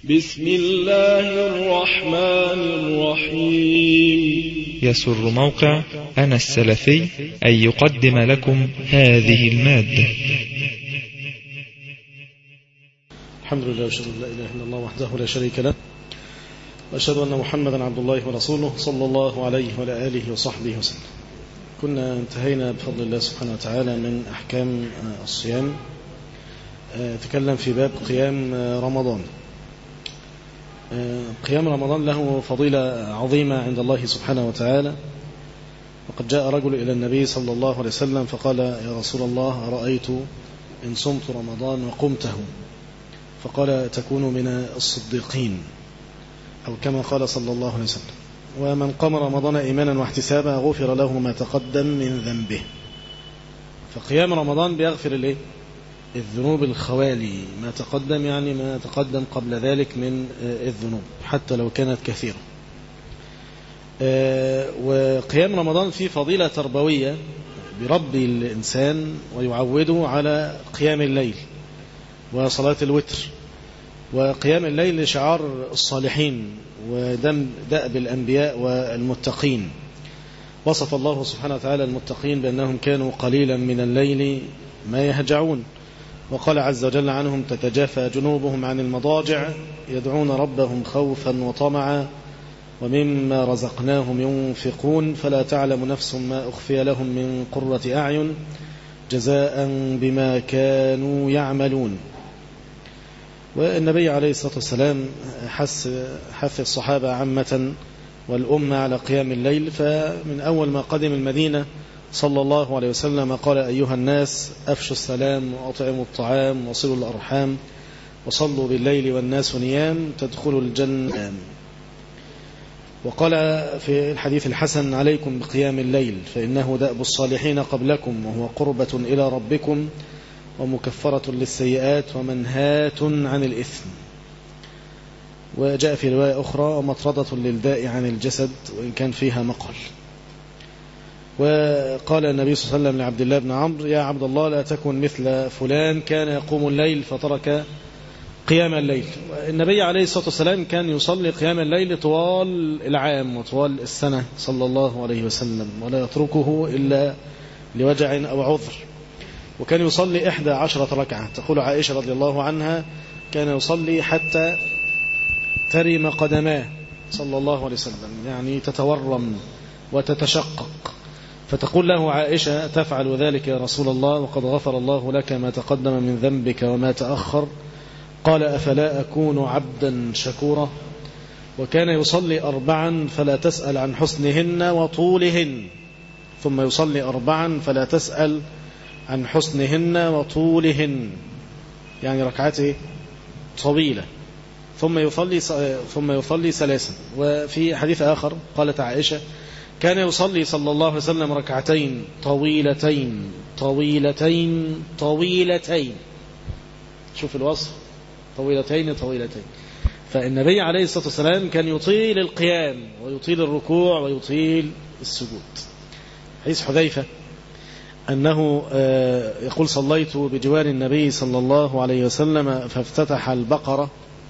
بسم الله الرحمن الرحيم يسر موقع أنا السلفي أن يقدم لكم هذه المادة الحمد لله واشهد ان لا اله الا الله وحده لا شريك له واشهد ان محمدا عبد الله ورسوله صلى الله عليه وعلى اله وصحبه وسلم كنا انتهينا بفضل الله سبحانه وتعالى من احكام الصيام تكلم في باب قيام رمضان قيام رمضان له فضيلة عظيمة عند الله سبحانه وتعالى وقد جاء رجل إلى النبي صلى الله عليه وسلم فقال يا رسول الله رأيت إن صمت رمضان وقمته فقال تكون من الصديقين أو كما قال صلى الله عليه وسلم ومن قام رمضان إيمانا واحتسابا غفر له ما تقدم من ذنبه فقيام رمضان بيغفر الايه الذنوب الخوالي ما تقدم يعني ما تقدم قبل ذلك من الذنوب حتى لو كانت كثيرة وقيام رمضان فيه فضيلة تربوية بربي الإنسان ويعوده على قيام الليل وصلاة الوتر وقيام الليل شعار الصالحين ودم دأب الأنبياء والمتقين وصف الله سبحانه وتعالى المتقين بأنهم كانوا قليلا من الليل ما يهجعون وقال عز وجل عنهم تتجافى جنوبهم عن المضاجع يدعون ربهم خوفا وطمعا ومما رزقناهم ينفقون فلا تعلم نفس ما أخفي لهم من قرة أعين جزاء بما كانوا يعملون والنبي عليه الصلاة والسلام حث حث الصحابة عامة والأمة على قيام الليل فمن أول ما قدم المدينة صلى الله عليه وسلم قال أيها الناس أفشوا السلام وأطعموا الطعام وصلوا الأرحام وصلوا بالليل والناس نيام تدخلوا الجنة وقال في الحديث الحسن عليكم بقيام الليل فإنه دأب الصالحين قبلكم وهو قربة إلى ربكم ومكفرة للسيئات ومنهاة عن الإثم وجاء في رواية أخرى ومطردة للداء عن الجسد وإن كان فيها مقل وقال النبي صلى الله عليه وسلم لعبد الله بن عمرو يا عبد الله لا تكن مثل فلان كان يقوم الليل فترك قيام الليل النبي عليه الصلاة والسلام كان يصلي قيام الليل طوال العام وطوال السنة صلى الله عليه وسلم ولا يتركه إلا لوجع أو عذر وكان يصلي إحدى عشرة ركعة تقول عائشة رضي الله عنها كان يصلي حتى ترم قدماه صلى الله عليه وسلم يعني تتورم وتتشقق فتقول له عائشة تفعل ذلك يا رسول الله وقد غفر الله لك ما تقدم من ذنبك وما تأخر قال أفلا أكون عبدا شكورا وكان يصلي أربعا فلا تسأل عن حسنهن وطولهن ثم يصلي أربعا فلا تسأل عن حسنهن وطولهن يعني ركعته طويلة ثم يصلي ثم يصلي ثلاثا وفي حديث آخر قالت عائشة كان يصلي صلى الله عليه وسلم ركعتين طويلتين طويلتين طويلتين شوف الوصف طويلتين طويلتين فالنبي عليه الصلاة والسلام كان يطيل القيام ويطيل الركوع ويطيل السجود حديث حذيفة أنه يقول صليت بجوار النبي صلى الله عليه وسلم فافتتح البقرة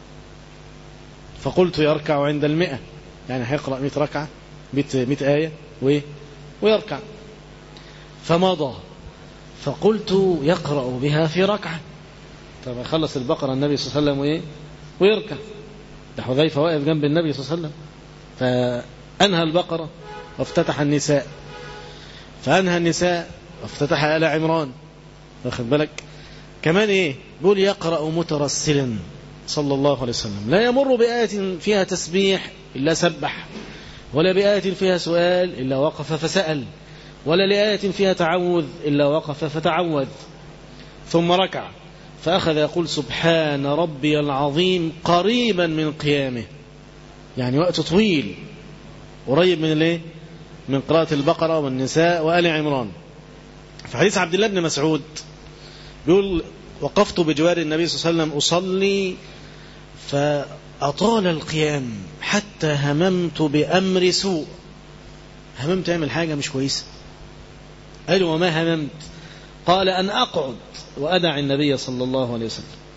فقلت يركع عند المئة يعني هيقرأ مئة ركعة مئة آية ويركع فمضى فقلت يقرأ بها في ركعة طب خلص البقرة النبي صلى الله عليه وسلم وإيه ويركع ده حذيفة واقف جنب النبي صلى الله عليه وسلم فأنهى البقرة وافتتح النساء فأنهى النساء وافتتح آل عمران واخد بالك كمان إيه بيقول يقرأ مترسلا صلى الله عليه وسلم لا يمر بآية فيها تسبيح إلا سبح ولا بآية فيها سؤال إلا وقف فسأل ولا لآية فيها تعوذ إلا وقف فتعوذ ثم ركع فأخذ يقول سبحان ربي العظيم قريبا من قيامه يعني وقت طويل قريب من الايه من قراءة البقرة والنساء وآل عمران في حديث عبد الله بن مسعود بيقول وقفت بجوار النبي صلى الله عليه وسلم أصلي فأطال القيام حتى هممت بأمر سوء هممت أعمل حاجة مش كويسة قال وما هممت قال أن أقعد وأدع النبي صلى الله عليه وسلم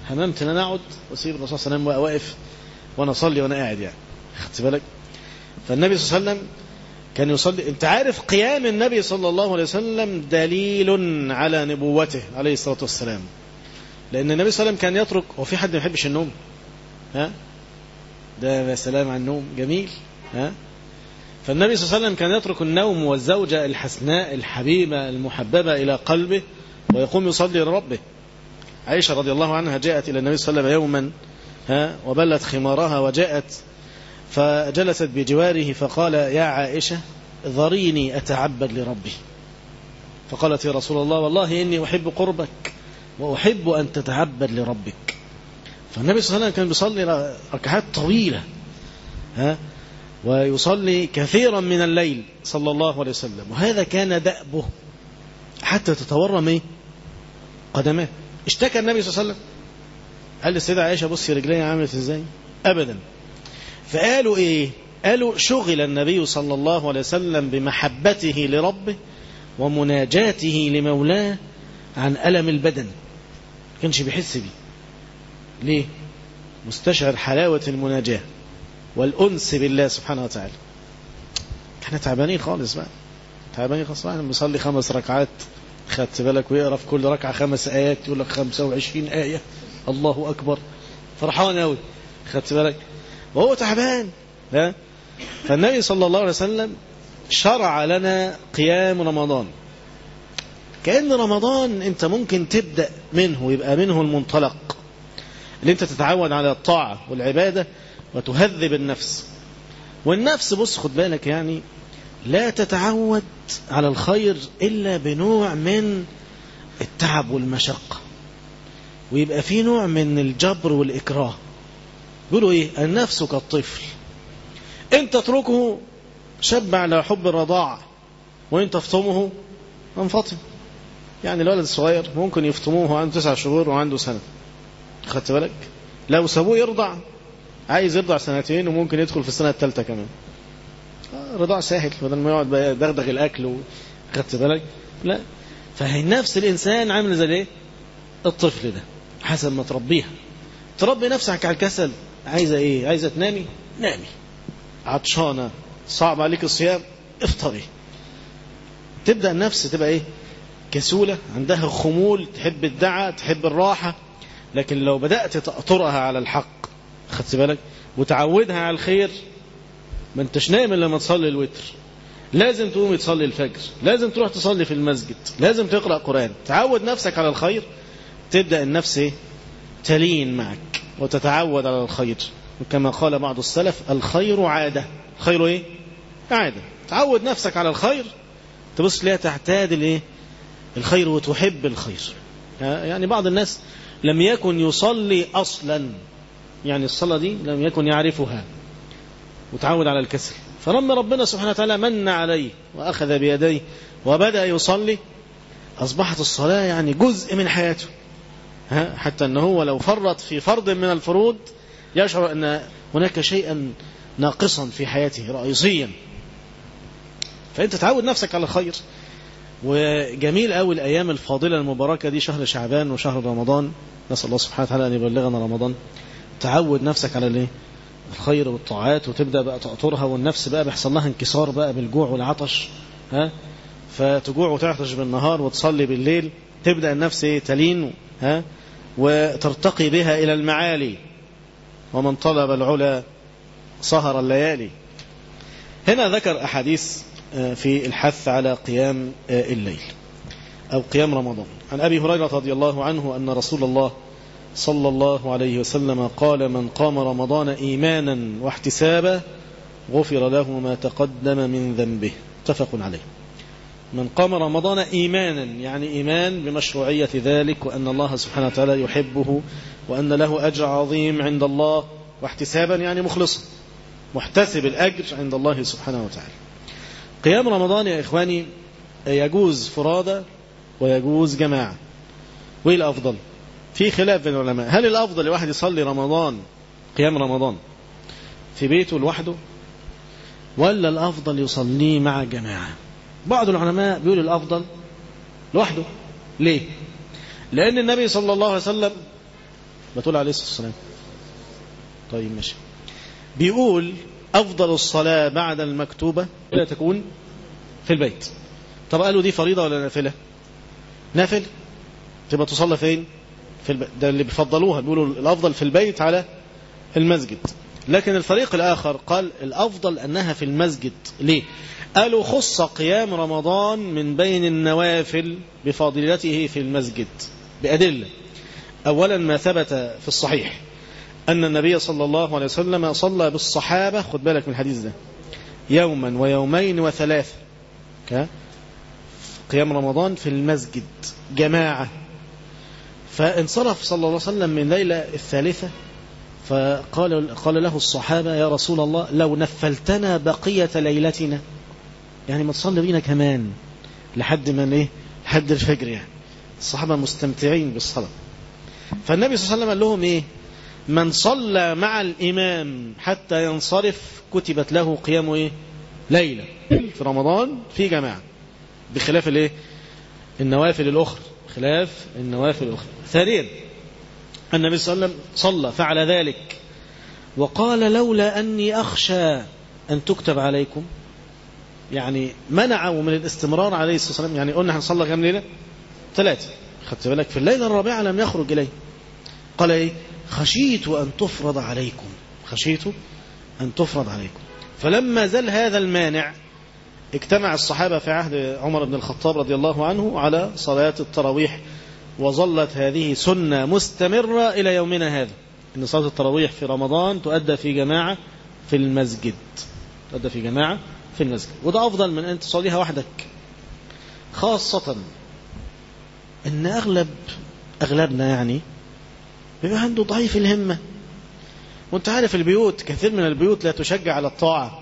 هممت ان انا اقعد واسيب الرسول صلى الله عليه وسلم واقف وانا اصلي وانا قاعد يعني خدت بالك فالنبي صلى الله عليه وسلم كان يصلي انت عارف قيام النبي صلى الله عليه وسلم دليل على نبوته عليه الصلاه والسلام لان النبي صلى الله عليه وسلم كان يترك هو في حد ما يحبش النوم ها ده يا سلام على النوم جميل ها فالنبي صلى الله عليه وسلم كان يترك النوم والزوجة الحسناء الحبيبة المحببة إلى قلبه ويقوم يصلي لربه عائشة رضي الله عنها جاءت إلى النبي صلى الله عليه وسلم يوما ها وبلت خمارها وجاءت فجلست بجواره فقال يا عائشة ذريني أتعبد لربي فقالت يا رسول الله والله إني أحب قربك وأحب أن تتعبد لربك فالنبي صلى الله عليه وسلم كان بيصلي ركعات طويلة ها ويصلي كثيرا من الليل صلى الله عليه وسلم وهذا كان دأبه حتى تتورم ايه قدماه اشتكى النبي صلى الله عليه وسلم قال للسيدة عائشة بصي رجلي عملت ازاي ابدا فقالوا ايه قالوا شغل النبي صلى الله عليه وسلم بمحبته لربه ومناجاته لمولاه عن ألم البدن ما كانش بيحس بيه ليه مستشعر حلاوة المناجاة والأنس بالله سبحانه وتعالى احنا تعبانين خالص بقى تعبانين خالص بقى بيصلي خمس ركعات خدت بالك ويقرا في كل ركعة خمس آيات يقول لك 25 آية الله أكبر فرحان قوي خدت بالك وهو تعبان ها فالنبي صلى الله عليه وسلم شرع لنا قيام رمضان كأن رمضان انت ممكن تبدأ منه يبقى منه المنطلق اللي انت تتعود على الطاعة والعبادة وتهذب النفس والنفس بص خد بالك يعني لا تتعود على الخير إلا بنوع من التعب والمشقة ويبقى في نوع من الجبر والإكراه يقولوا إيه النفس كالطفل إن تتركه شب على حب الرضاع وإن تفطمه انفطم يعني الولد الصغير ممكن يفطموه عنده تسع شهور وعنده سنة خدت بالك لو سابوه يرضع عايز يرضع سنتين وممكن يدخل في السنة الثالثة كمان رضاع سهل بدل ما يقعد بقى يدغدغ الأكل خدت بالك لا فهي نفس الإنسان عامل زي الايه الطفل ده حسب ما تربيها تربي نفسك على الكسل عايزة ايه عايزة تنامي نامي عطشانة صعب عليك الصيام افطري تبدأ النفس تبقى ايه كسولة عندها خمول تحب الدعاء تحب الراحة لكن لو بدأت تأطرها على الحق خدت بالك وتعودها على الخير ما انتش نايم الا لما تصلي الوتر لازم تقوم تصلي الفجر لازم تروح تصلي في المسجد لازم تقرأ قرآن تعود نفسك على الخير تبدأ النفس ايه تلين معك وتتعود على الخير وكما قال بعض السلف الخير عادة الخير ايه عادة تعود نفسك على الخير تبص ليها تعتاد الايه الخير وتحب الخير يعني بعض الناس لم يكن يصلي أصلا يعني الصلاة دي لم يكن يعرفها وتعود على الكسل فلما ربنا سبحانه وتعالى من عليه وأخذ بيديه وبدأ يصلي أصبحت الصلاة يعني جزء من حياته ها حتى أنه هو لو فرط في فرض من الفروض يشعر أن هناك شيئا ناقصا في حياته رئيسيا فأنت تعود نفسك على الخير وجميل قوي الأيام الفاضلة المباركة دي شهر شعبان وشهر رمضان نسأل الله سبحانه وتعالى أن يبلغنا رمضان تعود نفسك على الايه الخير والطاعات وتبدأ بقى تأطرها والنفس بقى بيحصل لها انكسار بقى بالجوع والعطش ها فتجوع وتعطش بالنهار وتصلي بالليل تبدأ النفس ايه تلين ها وترتقي بها إلى المعالي ومن طلب العلا سهر الليالي هنا ذكر أحاديث في الحث على قيام الليل أو قيام رمضان عن أبي هريرة رضي الله عنه أن رسول الله صلى الله عليه وسلم قال من قام رمضان إيمانا واحتسابا غفر له ما تقدم من ذنبه متفق عليه من قام رمضان إيمانا يعني إيمان بمشروعية ذلك وأن الله سبحانه وتعالى يحبه وأن له أجر عظيم عند الله واحتسابا يعني مخلصا محتسب الأجر عند الله سبحانه وتعالى قيام رمضان يا إخواني يجوز فرادى ويجوز جماعة وإيه الأفضل في خلاف بين العلماء هل الأفضل لواحد يصلي رمضان قيام رمضان في بيته لوحده ولا الأفضل يصليه مع جماعة بعض العلماء بيقول الأفضل لوحده ليه لأن النبي صلى الله عليه وسلم بتقول عليه الصلاة والسلام طيب ماشي بيقول أفضل الصلاة بعد المكتوبة لا تكون في البيت طب قالوا دي فريضة ولا نافلة نافل تبقى تصلى فين في البيت ده اللي بيفضلوها بيقولوا الأفضل في البيت على المسجد لكن الفريق الآخر قال الأفضل أنها في المسجد ليه قالوا خص قيام رمضان من بين النوافل بفضيلته في المسجد بأدلة أولا ما ثبت في الصحيح أن النبي صلى الله عليه وسلم صلى بالصحابة خد بالك من الحديث ده يوما ويومين وثلاثة قيام رمضان في المسجد جماعة فانصرف صلى الله عليه وسلم من ليلة الثالثة فقال قال له الصحابة يا رسول الله لو نفلتنا بقية ليلتنا يعني ما تصلي بينا كمان لحد ما ايه لحد الفجر يعني الصحابة مستمتعين بالصلاة فالنبي صلى الله عليه وسلم قال لهم ايه من صلى مع الإمام حتى ينصرف كتبت له قيام ايه ليلة في رمضان في جماعة بخلاف الايه النوافل الأخرى خلاف النوافل الأخرى ثانيا النبي صلى الله عليه وسلم صلى فعل ذلك وقال لولا أني أخشى أن تكتب عليكم يعني منعوا من الاستمرار عليه الصلاة والسلام يعني قلنا هنصلى كم ليلة ثلاثة خدت بالك في الليلة الرابعة لم يخرج إليه قال إيه خشيت أن تفرض عليكم خشيت أن تفرض عليكم فلما زل هذا المانع اجتمع الصحابة في عهد عمر بن الخطاب رضي الله عنه على صلاة التراويح وظلت هذه سنة مستمرة إلى يومنا هذا إن صلاة التراويح في رمضان تؤدى في جماعة في المسجد تؤدى في جماعة في المسجد وده أفضل من أن تصليها وحدك خاصة إن أغلب أغلبنا يعني بيبقى عنده ضعيف الهمة وانت عارف البيوت كثير من البيوت لا تشجع على الطاعة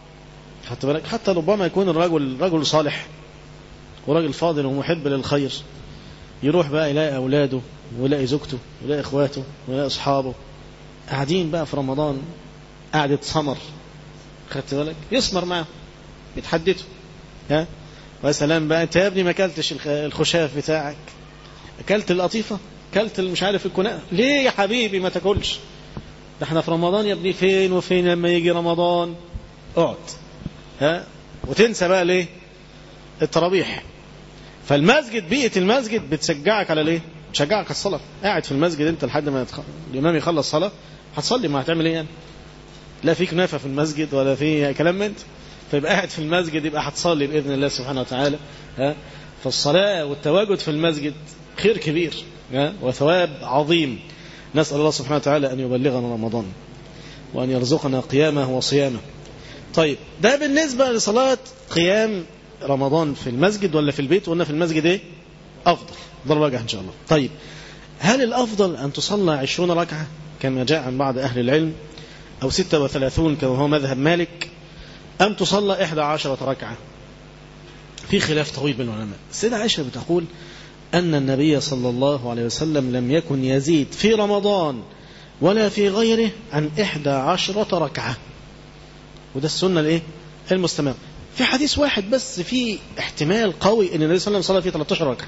حتى بالك حتى ربما يكون الرجل رجل صالح وراجل فاضل ومحب للخير يروح بقى يلاقي أولاده ويلاقي زوجته ويلاقي إخواته ويلاقي أصحابه قاعدين بقى في رمضان قعدة سمر خدت بالك يسمر معه يتحدثوا ها وسلام بقى انت يا ابني ما اكلتش الخشاف بتاعك اكلت القطيفه اكلت مش عارف الكناء ليه يا حبيبي ما تاكلش ده احنا في رمضان يا ابني فين وفين لما يجي رمضان اقعد ها وتنسى بقى ليه التراويح فالمسجد بيئة المسجد بتشجعك على ليه تشجعك على الصلاة قاعد في المسجد انت لحد ما يتخ... الامام يخلص صلاة هتصلي ما هتعمل ايه يعني لا في كنافة في المسجد ولا في كلام من انت فيبقى قاعد في المسجد يبقى هتصلي بإذن الله سبحانه وتعالى ها فالصلاة والتواجد في المسجد خير كبير ها وثواب عظيم نسأل الله سبحانه وتعالى أن يبلغنا رمضان وأن يرزقنا قيامه وصيامه طيب ده بالنسبة لصلاة قيام رمضان في المسجد ولا في البيت قلنا في المسجد ايه أفضل ده الراجح إن شاء الله طيب هل الأفضل أن تصلى عشرون ركعة كما جاء عن بعض أهل العلم أو ستة وثلاثون كما هو مذهب مالك أم تصلى إحدى عشرة ركعة في خلاف طويل بين العلماء السيدة عائشة بتقول أن النبي صلى الله عليه وسلم لم يكن يزيد في رمضان ولا في غيره عن إحدى عشرة ركعة وده السنة الإيه؟ المستمر في حديث واحد بس في احتمال قوي أن النبي صلى الله عليه وسلم صلى فيه 13 ركعة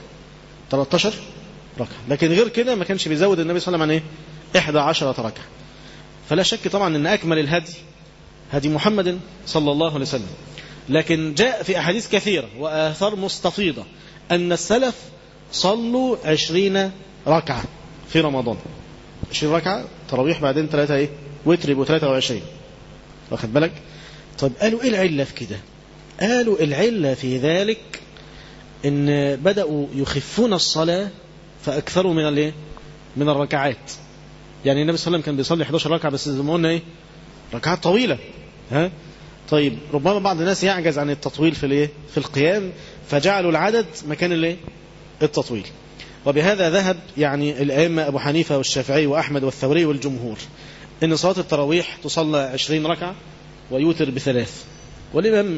13 ركعة لكن غير كده ما كانش بيزود النبي صلى الله عليه وسلم عن إيه؟ إحدى عشرة ركعة فلا شك طبعا أن أكمل الهدي هدي محمد صلى الله عليه وسلم لكن جاء في أحاديث كثيرة وآثار مستفيضة أن السلف صلوا عشرين ركعة في رمضان عشرين ركعة تراويح بعدين ثلاثة ايه وتر يبقوا 23 واخد بالك طيب قالوا ايه العلة في كده قالوا العلة في ذلك ان بدأوا يخفون الصلاة فأكثروا من الايه من الركعات يعني النبي صلى الله عليه وسلم كان بيصلي 11 ركعة بس زي ما قلنا ايه ركعات طويلة ها طيب ربما بعض الناس يعجز عن التطويل في الايه في القيام فجعلوا العدد مكان الايه التطويل وبهذا ذهب يعني الأئمة أبو حنيفة والشافعي وأحمد والثوري والجمهور إن صلاة التراويح تصلى عشرين ركعة ويوتر بثلاث والإمام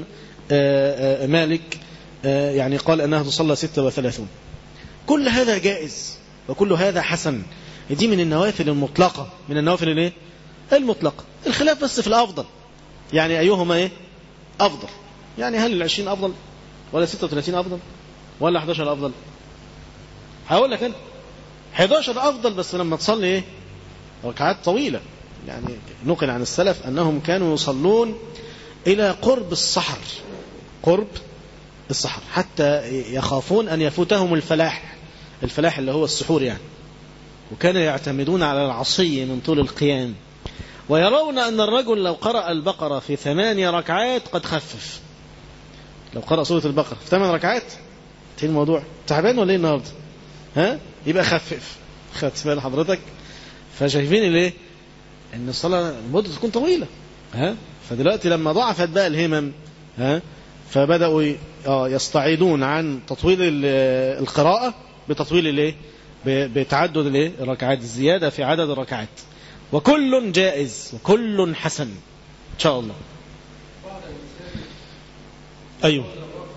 مالك يعني قال أنها تصلى ستة وثلاثون كل هذا جائز وكل هذا حسن دي من النوافل المطلقة من النوافل الايه المطلقة الخلاف بس في الأفضل يعني أيهما إيه أفضل يعني هل العشرين أفضل ولا ستة وثلاثين أفضل ولا 11 أفضل هقول لك أنا 11 أفضل بس لما تصلي إيه ركعات طويلة يعني نقل عن السلف أنهم كانوا يصلون إلى قرب السحر قرب السحر حتى يخافون أن يفوتهم الفلاح الفلاح اللي هو السحور يعني وكانوا يعتمدون على العصي من طول القيام ويرون أن الرجل لو قرأ البقرة في ثمانية ركعات قد خفف لو قرأ سورة البقرة في ثمان ركعات ايه الموضوع تعبان ولا ايه النهارده ها يبقى خفف خدت بال حضرتك فشايفين الايه ان الصلاه المده تكون طويله ها فدلوقتي لما ضعفت بقى الهمم ها فبداوا اه يستعيدون عن تطويل القراءه بتطويل الايه بتعدد الايه الركعات الزياده في عدد الركعات وكل جائز وكل حسن ان شاء الله ايوه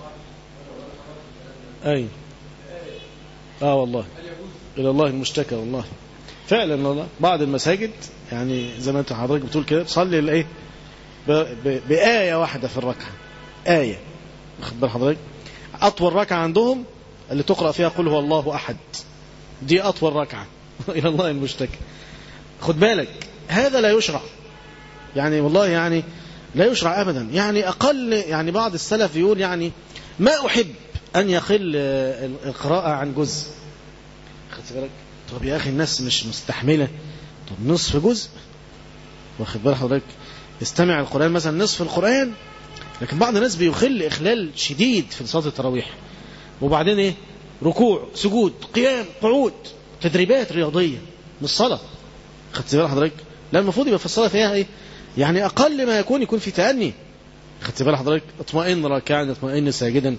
ايوه اه والله الى الله المشتكى والله فعلا والله بعض المساجد يعني زي ما انت حضرتك بتقول كده تصلي الايه بآية واحدة في الركعة آية واخد بال حضرتك أطول ركعة عندهم اللي تقرأ فيها قل هو الله أحد دي أطول ركعة إلى الله المشتكى خد بالك هذا لا يشرع يعني والله يعني لا يشرع أبدا يعني أقل يعني بعض السلف يقول يعني ما أحب أن يقل القراءة عن جزء خدت بالك طب يا أخي الناس مش مستحملة طب نصف جزء واخد بال حضرتك يستمع القرآن مثلا نصف القرآن لكن بعض الناس بيخل إخلال شديد في صلاة التراويح وبعدين إيه ركوع سجود قيام قعود تدريبات رياضية مش صلاة خدت بال حضرتك لا المفروض يبقى في الصلاة فيها إيه يعني أقل ما يكون يكون في تأني خدت بال حضرتك اطمئن راكعا اطمئن ساجدا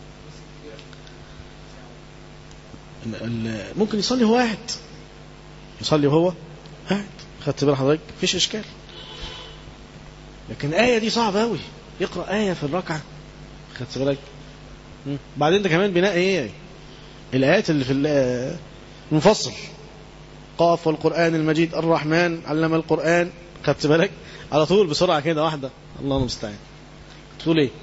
ممكن يصلي هو قاعد يصلي وهو قاعد خدت بال حضرتك مفيش اشكال لكن الآية دي صعبة أوي يقرأ آية في الركعة خدت بالك بعدين ده كمان بناء ايه الآيات اللي في المفصل قاف والقرآن المجيد الرحمن علم القرآن خدت بالك على طول بسرعة كده واحدة الله المستعان تقول ايه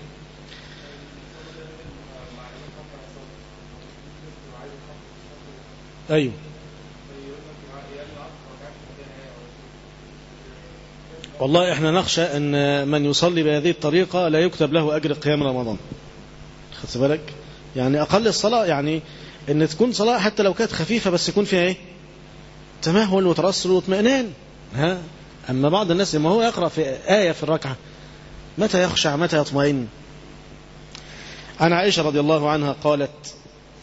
ايوه والله احنا نخشى ان من يصلي بهذه الطريقة لا يكتب له اجر قيام رمضان خدت بالك يعني اقل الصلاة يعني ان تكون صلاة حتى لو كانت خفيفة بس يكون فيها ايه تمهل وترسل واطمئنان ها اما بعض الناس لما هو يقرأ في آية في الركعة متى يخشع متى يطمئن عن عائشة رضي الله عنها قالت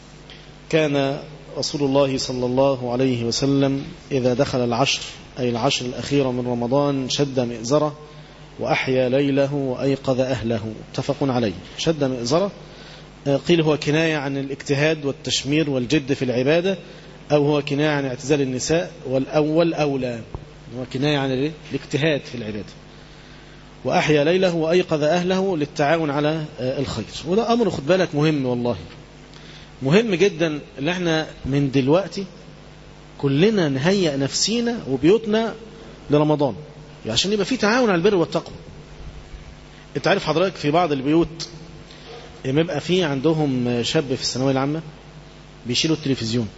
كان رسول الله صلى الله عليه وسلم إذا دخل العشر أي العشر الأخيرة من رمضان شد مئزرة وأحيا ليله وأيقظ أهله متفق عليه شد مئزرة قيل هو كناية عن الاجتهاد والتشمير والجد في العبادة أو هو كناية عن اعتزال النساء والأول أولى هو كناية عن الاجتهاد في العبادة وأحيا ليله وأيقظ أهله للتعاون على الخير وده أمر خد بالك مهم والله مهم جدا اللي احنا من دلوقتي كلنا نهيئ نفسينا وبيوتنا لرمضان يعني عشان يبقى في تعاون على البر والتقوى انت عارف حضرتك في بعض البيوت لما يبقى في عندهم شاب في الثانويه العامه بيشيلوا التلفزيون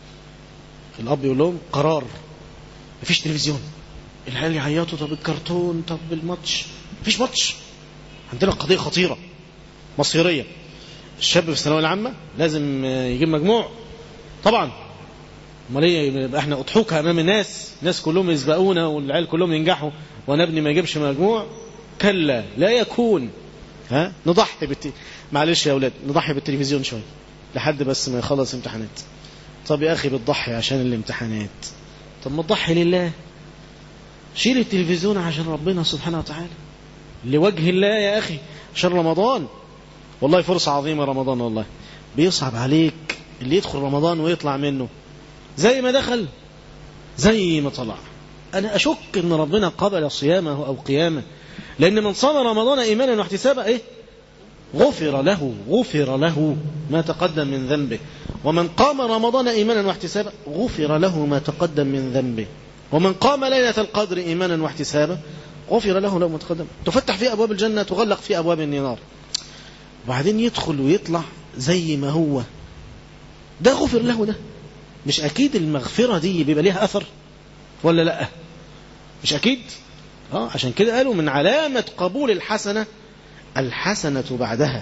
الاب يقول لهم قرار مفيش تلفزيون العيال يعيطوا طب الكرتون طب الماتش مفيش ماتش عندنا قضيه خطيره مصيريه الشاب في الثانويه العامه لازم يجيب مجموع طبعا امال ايه يبقى احنا اضحوكه امام الناس الناس كلهم يسبقونا والعيال كلهم ينجحوا وانا ابني ما يجيبش مجموع كلا لا يكون ها نضحي بالت... معلش يا اولاد نضحي بالتلفزيون شويه لحد بس ما يخلص امتحانات طب يا اخي بتضحي عشان الامتحانات طب ما تضحي لله شيل التلفزيون عشان ربنا سبحانه وتعالى لوجه الله يا اخي عشان رمضان والله فرصة عظيمة رمضان والله بيصعب عليك اللي يدخل رمضان ويطلع منه زي ما دخل زي ما طلع أنا أشك أن ربنا قبل صيامه أو قيامه لأن من صام رمضان إيمانا واحتسابا إيه غفر له غفر له ما تقدم من ذنبه ومن قام رمضان إيمانا واحتسابا غفر له ما تقدم من ذنبه ومن قام ليلة القدر إيمانا واحتسابا غفر له له ما تقدم تفتح فيه أبواب الجنة تغلق فيه أبواب النار وبعدين يدخل ويطلع زي ما هو ده غفر له ده مش أكيد المغفرة دي بيبقى ليها أثر ولا لا مش أكيد اه عشان كده قالوا من علامة قبول الحسنة الحسنة بعدها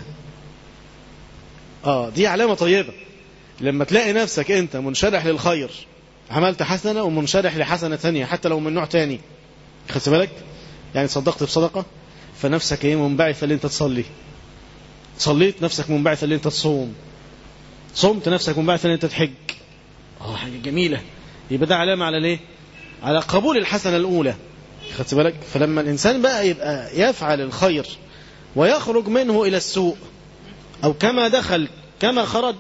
اه دي علامة طيبة لما تلاقي نفسك انت منشرح للخير عملت حسنة ومنشرح لحسنة ثانية حتى لو من نوع تاني خدت بالك يعني صدقت بصدقة فنفسك ايه منبعثة اللي انت تصلي صليت نفسك منبعثة اللي انت تصوم صمت نفسك منبعثة اللي انت تحج اه حاجة جميلة يبقى ده علامة على ليه على قبول الحسنة الأولى خدت بالك فلما الإنسان بقى يبقى يفعل الخير ويخرج منه إلى السوء أو كما دخل كما خرج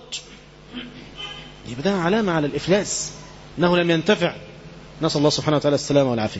يبقى ده علامة على الإفلاس أنه لم ينتفع نسأل الله سبحانه وتعالى السلامة والعافية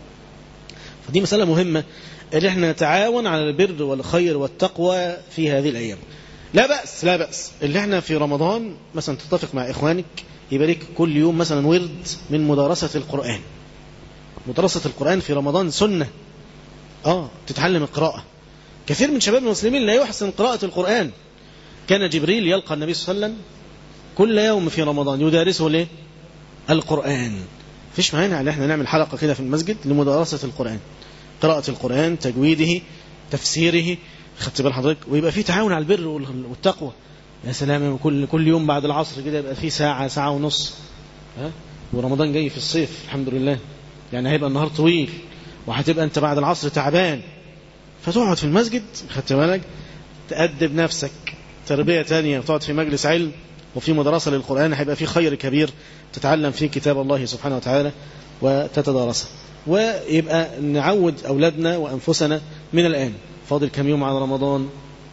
فدي مسألة مهمة اللي احنا نتعاون على البر والخير والتقوى في هذه الأيام لا بأس لا بأس اللي احنا في رمضان مثلا تتفق مع إخوانك يبقى لك كل يوم مثلا ورد من مدارسة القرآن مدرسة القرآن في رمضان سنة اه تتعلم القراءة كثير من شباب المسلمين لا يحسن قراءة القرآن كان جبريل يلقى النبي صلى الله عليه وسلم كل يوم في رمضان يدارسه ليه القرآن فيش مانع ان احنا نعمل حلقة كده في المسجد لمدارسة القرآن قراءة القرآن تجويده تفسيره خدت بال حضرتك ويبقى في تعاون على البر والتقوى يا سلام كل كل يوم بعد العصر كده يبقى في ساعة ساعة ونص ها ورمضان جاي في الصيف الحمد لله يعني هيبقى النهار طويل وهتبقى انت بعد العصر تعبان فتقعد في المسجد خدت بالك تأدب نفسك تربية تانية وتقعد في مجلس علم وفي مدرسة للقرآن هيبقى في خير كبير تتعلم فيه كتاب الله سبحانه وتعالى وتتدارسه ويبقى نعود أولادنا وأنفسنا من الآن فاضل كم يوم على رمضان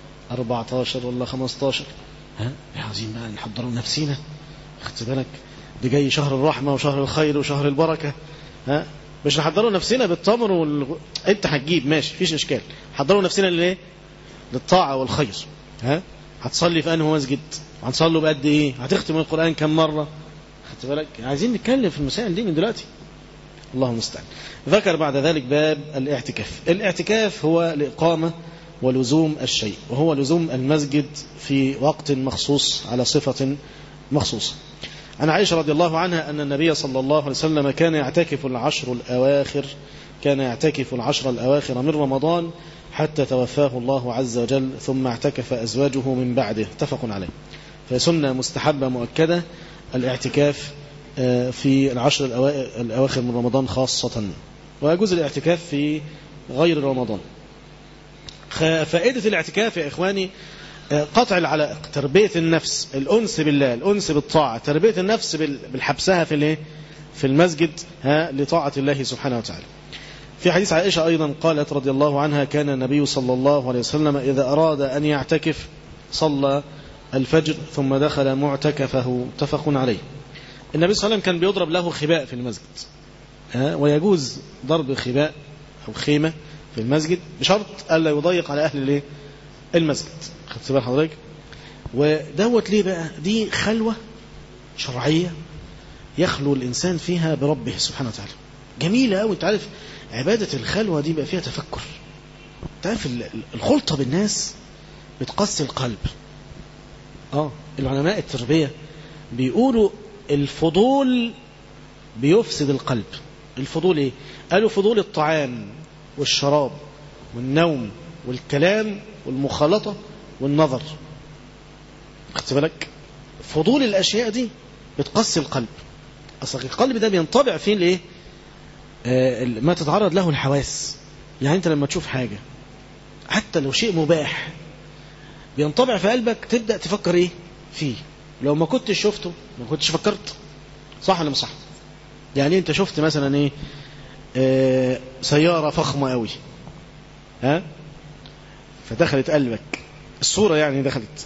14 ولا 15 ها عايزين بقى نحضروا نفسينا خدت بالك ده جاي شهر الرحمة وشهر الخير وشهر البركة ها مش نحضروا نفسنا بالتمر وال... انت هتجيب ماشي فيش اشكال حضروا نفسنا للايه للطاعة والخير ها هتصلي في انهي مسجد هنصلوا بقد ايه هتختم القرآن كم مرة خدت بالك عايزين نتكلم في المسائل دي من دلوقتي الله المستعان ذكر بعد ذلك باب الاعتكاف الاعتكاف هو الإقامة ولزوم الشيء وهو لزوم المسجد في وقت مخصوص على صفة مخصوصة عن عائشة رضي الله عنها أن النبي صلى الله عليه وسلم كان يعتكف العشر الأواخر كان يعتكف العشر الأواخر من رمضان حتى توفاه الله عز وجل ثم اعتكف أزواجه من بعده اتفق عليه فسنة مستحبة مؤكدة الاعتكاف في العشر الأواخر من رمضان خاصة ويجوز الاعتكاف في غير رمضان فائدة الاعتكاف يا إخواني قطع العلاقة تربية النفس الأنس بالله الأنس بالطاعة تربية النفس بالحبسها في الايه في المسجد ها لطاعة الله سبحانه وتعالى في حديث عائشة أيضا قالت رضي الله عنها كان النبي صلى الله عليه وسلم إذا أراد أن يعتكف صلى الفجر ثم دخل معتكفه متفق عليه النبي صلى الله عليه وسلم كان بيضرب له خباء في المسجد ها ويجوز ضرب خباء أو خيمة في المسجد بشرط ألا يضيق على أهل الايه المسجد خدت بال حضرتك ودوت ليه بقى دي خلوة شرعية يخلو الإنسان فيها بربه سبحانه وتعالى جميلة أوي أنت عارف عبادة الخلوة دي بقى فيها تفكر أنت عارف الخلطة بالناس بتقسي القلب اه العلماء التربية بيقولوا الفضول بيفسد القلب الفضول ايه قالوا فضول الطعام والشراب والنوم والكلام والمخالطة والنظر خدت بالك فضول الأشياء دي بتقسي القلب أصلا القلب ده بينطبع فيه الايه آه ما تتعرض له الحواس يعني انت لما تشوف حاجة حتى لو شيء مباح بينطبع في قلبك تبدأ تفكر ايه فيه لو ما كنتش شفته ما كنتش فكرت صح ولا مش صح يعني انت شفت مثلا ايه آه سيارة فخمة قوي ها فدخلت قلبك الصورة يعني دخلت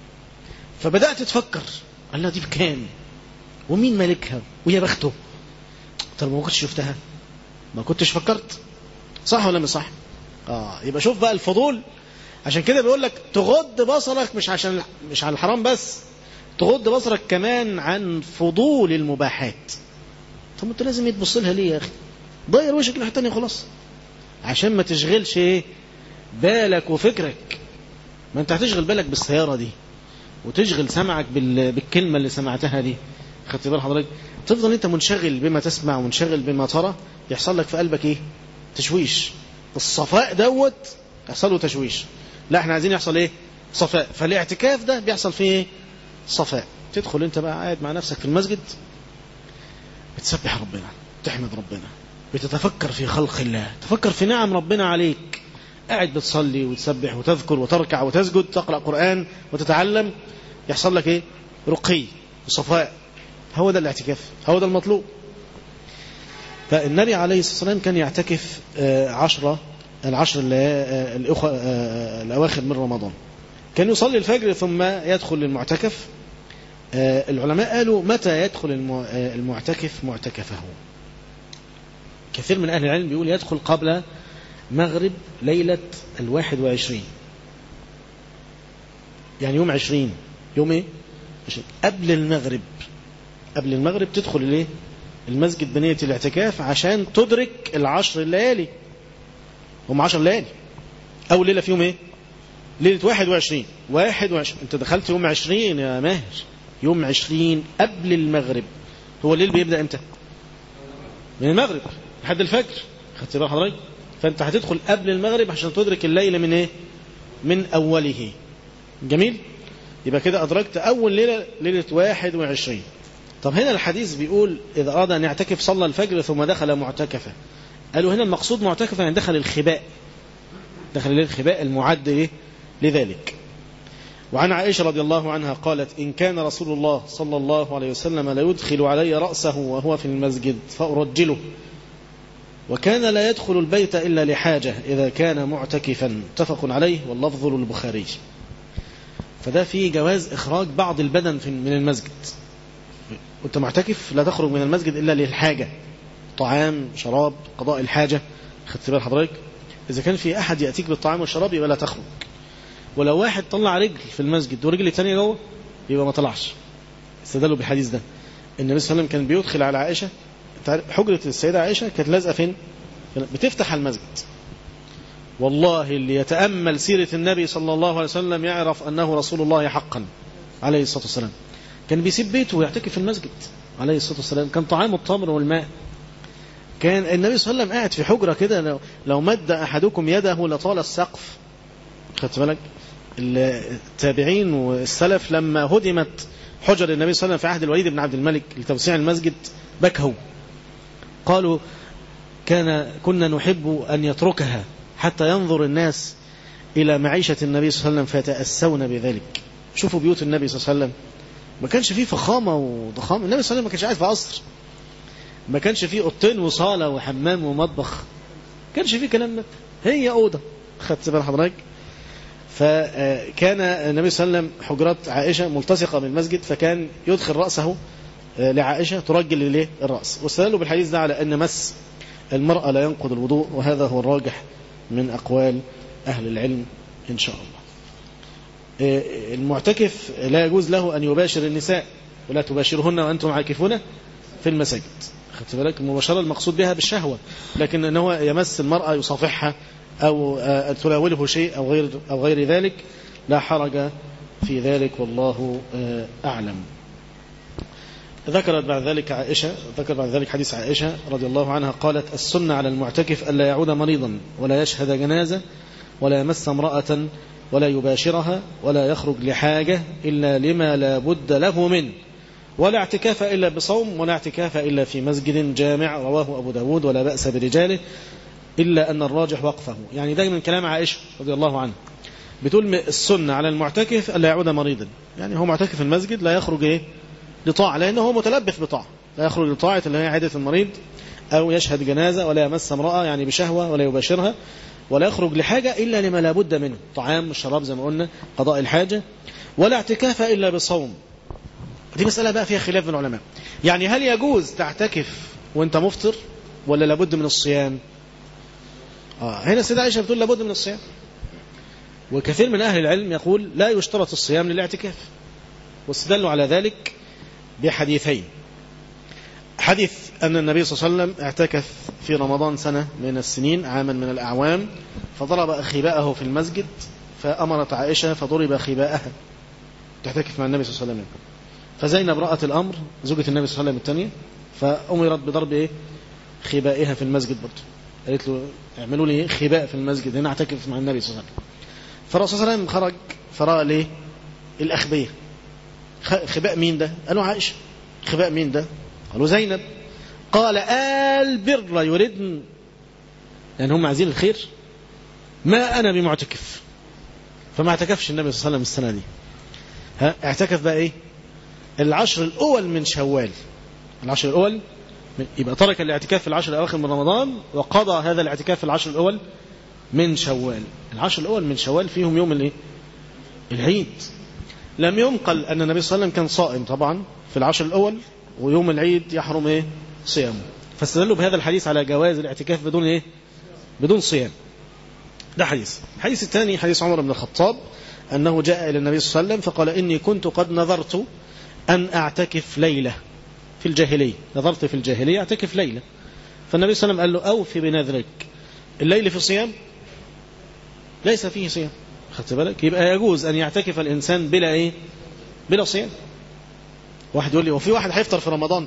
فبدأت تفكر الله دي بكام ومين مالكها ويا بخته طب ما كنتش شفتها ما كنتش فكرت صح ولا مش صح اه يبقى شوف بقى الفضول عشان كده بيقول لك تغض بصرك مش عشان مش على الحرام بس تغض بصرك كمان عن فضول المباحات طب انت لازم يتبص لها ليه يا اخي ضير وشك لحته ثانيه خلاص عشان ما تشغلش ايه بالك وفكرك ما انت هتشغل بالك بالسيارة دي وتشغل سمعك بالكلمة اللي سمعتها دي خدت بال حضرتك تفضل انت منشغل بما تسمع ومنشغل بما ترى يحصل لك في قلبك ايه تشويش الصفاء دوت يحصل له تشويش لا احنا عايزين يحصل ايه صفاء فالاعتكاف ده بيحصل فيه ايه صفاء تدخل انت بقى قاعد مع نفسك في المسجد بتسبح ربنا تحمد ربنا بتتفكر في خلق الله تفكر في نعم ربنا عليك قاعد بتصلي وتسبح وتذكر وتركع وتسجد تقرأ قرآن وتتعلم يحصل لك ايه رقي وصفاء هو ده الاعتكاف هو ده المطلوب فالنبي عليه الصلاة والسلام كان يعتكف عشرة العشر الأخوة الأواخر من رمضان كان يصلي الفجر ثم يدخل للمعتكف العلماء قالوا متى يدخل المعتكف معتكفه كثير من أهل العلم بيقول يدخل قبل مغرب ليلة الواحد وعشرين يعني يوم عشرين يوم ايه عشرين. قبل المغرب قبل المغرب تدخل الايه المسجد بنية الاعتكاف عشان تدرك العشر الليالي هم عشر ليالي أول ليلة في يوم ايه ليلة واحد وعشرين واحد وعشرين انت دخلت يوم عشرين يا ماهر يوم عشرين قبل المغرب هو الليل بيبدأ امتى من المغرب لحد الفجر خدت بال حضرتك فانت هتدخل قبل المغرب عشان تدرك الليل من ايه من اوله جميل يبقى كده ادركت اول ليله ليله 21 طب هنا الحديث بيقول اذا اراد ان يعتكف صلى الفجر ثم دخل معتكفا قالوا هنا المقصود معتكفا يعني دخل الخباء دخل الخباء المعد ايه لذلك وعن عائشة رضي الله عنها قالت إن كان رسول الله صلى الله عليه وسلم ليدخل علي رأسه وهو في المسجد فأرجله وكان لا يدخل البيت إلا لحاجة إذا كان معتكفا اتفق عليه واللفظ للبخاري فده فيه جواز إخراج بعض البدن من المسجد وانت معتكف لا تخرج من المسجد إلا للحاجة طعام شراب قضاء الحاجة خدت بال حضرتك إذا كان في أحد يأتيك بالطعام والشراب يبقى لا تخرج ولو واحد طلع رجل في المسجد ورجل الثانيه جوه يبقى ما طلعش استدلوا بالحديث ده النبي صلى الله عليه وسلم كان بيدخل على عائشة حجرة السيدة عائشة كانت لازقة فين بتفتح المسجد والله اللي يتأمل سيرة النبي صلى الله عليه وسلم يعرف أنه رسول الله حقا عليه الصلاة والسلام كان بيسيب بيته ويعتكف في المسجد عليه الصلاة والسلام كان طعامه التمر والماء كان النبي صلى الله عليه وسلم قاعد في حجرة كده لو, لو مد أحدكم يده لطال السقف خدت بالك التابعين والسلف لما هدمت حجر النبي صلى الله عليه وسلم في عهد الوليد بن عبد الملك لتوسيع المسجد بكوا قالوا كان كنا نحب أن يتركها حتى ينظر الناس إلى معيشة النبي صلى الله عليه وسلم فيتأسون بذلك شوفوا بيوت النبي صلى الله عليه وسلم ما كانش فيه فخامة وضخامة النبي صلى الله عليه وسلم ما كانش قاعد في قصر ما كانش فيه أوضتين وصالة وحمام ومطبخ ما كانش فيه كلام ده هي أوضة خدت بال حضرتك فكان النبي صلى الله عليه وسلم حجرات عائشة ملتصقة بالمسجد فكان يدخل رأسه لعائشة ترجل لليه الرأس واستدلوا بالحديث ده على أن مس المرأة لا ينقض الوضوء وهذا هو الراجح من أقوال أهل العلم إن شاء الله المعتكف لا يجوز له أن يباشر النساء ولا تباشرهن وأنتم عاكفون في المساجد خدت بالك المباشرة المقصود بها بالشهوة لكن أنه يمس المرأة يصافحها أو تناوله شيء أو غير, أو غير ذلك لا حرج في ذلك والله أعلم ذكرت بعد ذلك عائشة ذكر بعد ذلك حديث عائشة رضي الله عنها قالت السنة على المعتكف ألا يعود مريضا ولا يشهد جنازة ولا يمس امرأة ولا يباشرها ولا يخرج لحاجة إلا لما لا بد له منه ولا اعتكاف إلا بصوم ولا اعتكاف إلا في مسجد جامع رواه أبو داود ولا بأس برجاله إلا أن الراجح وقفه يعني ده من كلام عائشة رضي الله عنها بتقول السنة على المعتكف ألا يعود مريضا يعني هو معتكف في المسجد لا يخرج إيه لطاعة لأنه هو متلبث بطاعة لا يخرج لطاعة اللي هي عادة المريض أو يشهد جنازة ولا يمس امرأة يعني بشهوة ولا يباشرها ولا يخرج لحاجة إلا لما لا بد منه طعام والشراب زي ما قلنا قضاء الحاجة ولا اعتكاف إلا بصوم دي مسألة بقى فيها خلاف بين العلماء يعني هل يجوز تعتكف وانت مفطر ولا لابد من الصيام آه هنا السيدة عائشة بتقول لابد من الصيام وكثير من أهل العلم يقول لا يشترط الصيام للاعتكاف واستدلوا على ذلك بحديثين حديث أن النبي صلى الله عليه وسلم اعتكف في رمضان سنة من السنين عاما من الأعوام فضرب خباءه في المسجد فأمرت عائشة فضرب خباءها تعتكف مع النبي صلى الله عليه وسلم فزينب رأت الأمر زوجة النبي صلى الله عليه وسلم الثانية فأمرت بضرب إيه خبائها في المسجد برضه قالت له اعملوا لي خباء في المسجد هنا اعتكف مع النبي صلى الله عليه وسلم فالرسول صلى الله عليه وسلم خرج فرأى ليه الأخبية خباء مين ده قالوا عائشة خباء مين ده قالوا زينب قال آل بر يردن لأن هم عايزين الخير ما أنا بمعتكف فما اعتكفش النبي صلى الله عليه وسلم السنة دي ها اعتكف بقى ايه العشر الأول من شوال العشر الأول يبقى ترك الاعتكاف في العشر الأواخر من رمضان وقضى هذا الاعتكاف في العشر الأول من شوال العشر الأول من شوال فيهم يوم الايه العيد لم ينقل أن النبي صلى الله عليه وسلم كان صائم طبعا في العشر الأول ويوم العيد يحرم ايه صيامه فاستدلوا بهذا الحديث على جواز الاعتكاف بدون ايه بدون صيام ده حديث الحديث الثاني حديث عمر بن الخطاب أنه جاء إلى النبي صلى الله عليه وسلم فقال إني كنت قد نظرت أن أعتكف ليلة في الجاهلية نظرت في الجاهلية أعتكف ليلة فالنبي صلى الله عليه وسلم قال له أوفي بنذرك الليل في صيام ليس فيه صيام خدت بالك يبقى يجوز أن يعتكف الإنسان بلا إيه بلا صيام واحد يقول لي وفي واحد هيفطر في رمضان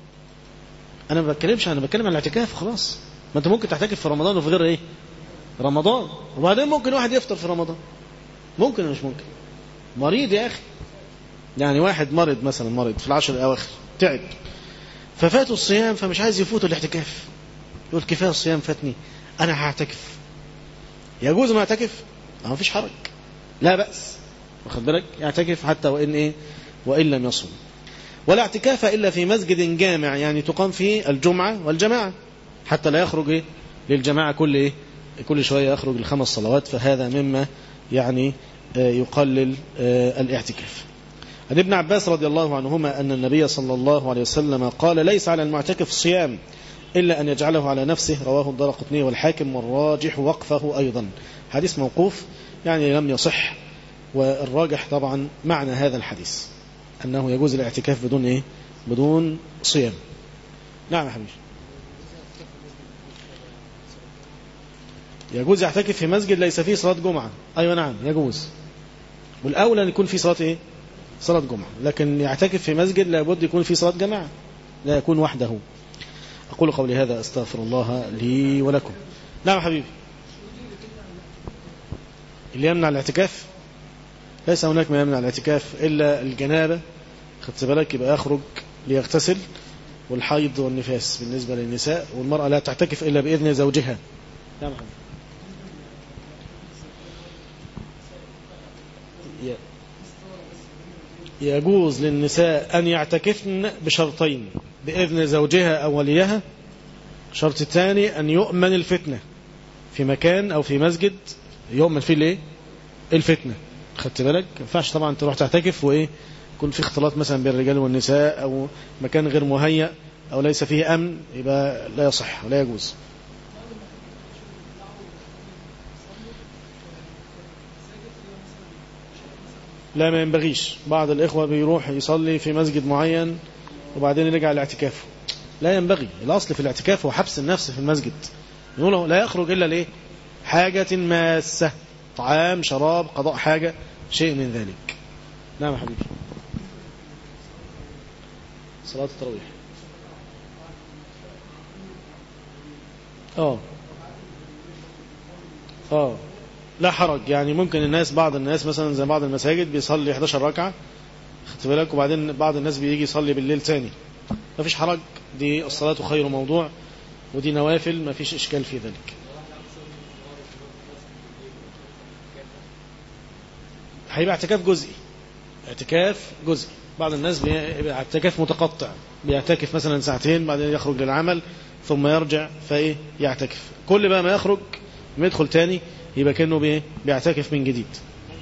أنا ما بتكلمش أنا بتكلم عن الاعتكاف خلاص ما أنت ممكن تعتكف في رمضان وفي غير إيه رمضان وبعدين ممكن واحد يفطر في رمضان ممكن ولا مش ممكن مريض يا أخي يعني واحد مرض مثلا مرض في العشر الأواخر تعب ففاته الصيام فمش عايز يفوت الاعتكاف يقول كفاية الصيام فاتني أنا هعتكف يجوز ما اعتكف ما فيش حرج لا بأس واخد بالك يعتكف حتى وإن إيه وإن لم يصوم ولا اعتكاف إلا في مسجد جامع يعني تقام فيه الجمعة والجماعة حتى لا يخرج إيه للجماعة كل إيه كل شوية يخرج الخمس صلوات فهذا مما يعني يقلل الاعتكاف عن ابن عباس رضي الله عنهما أن النبي صلى الله عليه وسلم قال ليس على المعتكف صيام إلا أن يجعله على نفسه رواه الدار قطني والحاكم والراجح وقفه أيضا حديث موقوف يعني لم يصح والراجح طبعا معنى هذا الحديث أنه يجوز الاعتكاف بدون إيه بدون صيام نعم يا حبيبي يجوز يعتكف في مسجد ليس فيه صلاة جمعة أيوة نعم يجوز والأولى أن يكون فيه صلاة إيه صلاة جمعة لكن يعتكف في مسجد لابد يكون فيه صلاة جماعة لا يكون وحده أقول قولي هذا أستغفر الله لي ولكم نعم حبيبي اللي يمنع الاعتكاف ليس هناك ما يمنع الاعتكاف إلا الجنابة خدت بالك يبقى يخرج ليغتسل والحيض والنفاس بالنسبة للنساء والمرأة لا تعتكف إلا بإذن زوجها نعم حبيبي يجوز للنساء أن يعتكفن بشرطين بإذن زوجها أو وليها شرط الثاني أن يؤمن الفتنة في مكان أو في مسجد يؤمن فيه الايه الفتنة خدت بالك ما ينفعش طبعا تروح تعتكف وإيه يكون في اختلاط مثلا بين الرجال والنساء أو مكان غير مهيأ أو ليس فيه أمن يبقى لا يصح ولا يجوز لا ما ينبغيش بعض الإخوة بيروح يصلي في مسجد معين وبعدين يرجع لاعتكافه لا ينبغي الأصل في الاعتكاف هو حبس النفس في المسجد يقول لا يخرج إلا ليه حاجة ماسة طعام شراب قضاء حاجة شيء من ذلك نعم يا حبيبي صلاة التراويح اه اه لا حرج يعني ممكن الناس بعض الناس مثلا زي بعض المساجد بيصلي 11 ركعة خدت بالك وبعدين بعض الناس بيجي يصلي بالليل تاني ما فيش حرج دي الصلاة خير موضوع ودي نوافل ما فيش إشكال في ذلك هيبقى اعتكاف جزئي اعتكاف جزئي بعض الناس بيبقى اعتكاف متقطع بيعتكف مثلا ساعتين بعدين يخرج للعمل ثم يرجع فايه يعتكف كل بقى ما يخرج ما يدخل تاني يبقى كأنه بيه بيعتكف من جديد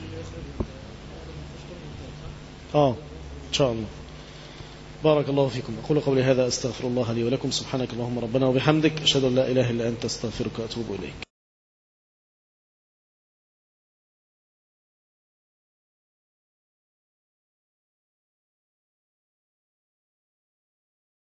اه ان شاء الله بارك الله فيكم أقول قولي هذا أستغفر الله لي ولكم سبحانك اللهم ربنا وبحمدك أشهد أن لا إله إلا أنت أستغفرك وأتوب إليك